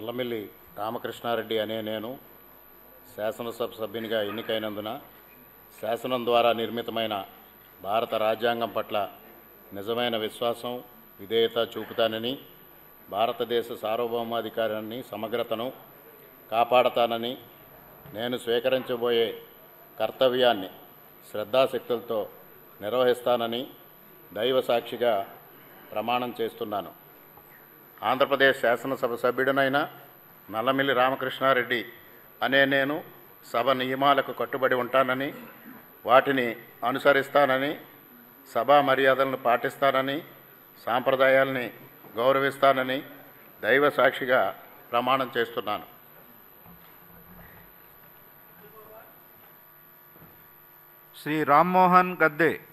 నల్లమిల్లి రామకృష్ణారెడ్డి అనే నేను శాసనసభ సభ్యునిగా ఎన్నికైనందున శాసనం ద్వారా నిర్మితమైన భారత రాజ్యాంగం పట్ల నిజమైన విశ్వాసం విధేయత చూపుతానని భారతదేశ సార్వభౌమాధికారాన్ని సమగ్రతను కాపాడతానని నేను స్వీకరించబోయే కర్తవ్యాన్ని శ్రద్ధాశక్తులతో నిర్వహిస్తానని దైవ సాక్షిగా ప్రమాణం చేస్తున్నాను ఆంధ్రప్రదేశ్ శాసనసభ సభ్యుడినైన నల్లమిల్లి రామకృష్ణారెడ్డి అనే నేను సభ నియమాలకు కట్టుబడి ఉంటానని వాటిని అనుసరిస్తానని సభా మర్యాదలను పాటిస్తానని సాంప్రదాయాల్ని గౌరవిస్తానని దైవ సాక్షిగా ప్రమాణం చేస్తున్నాను శ్రీ రామ్మోహన్ గద్దే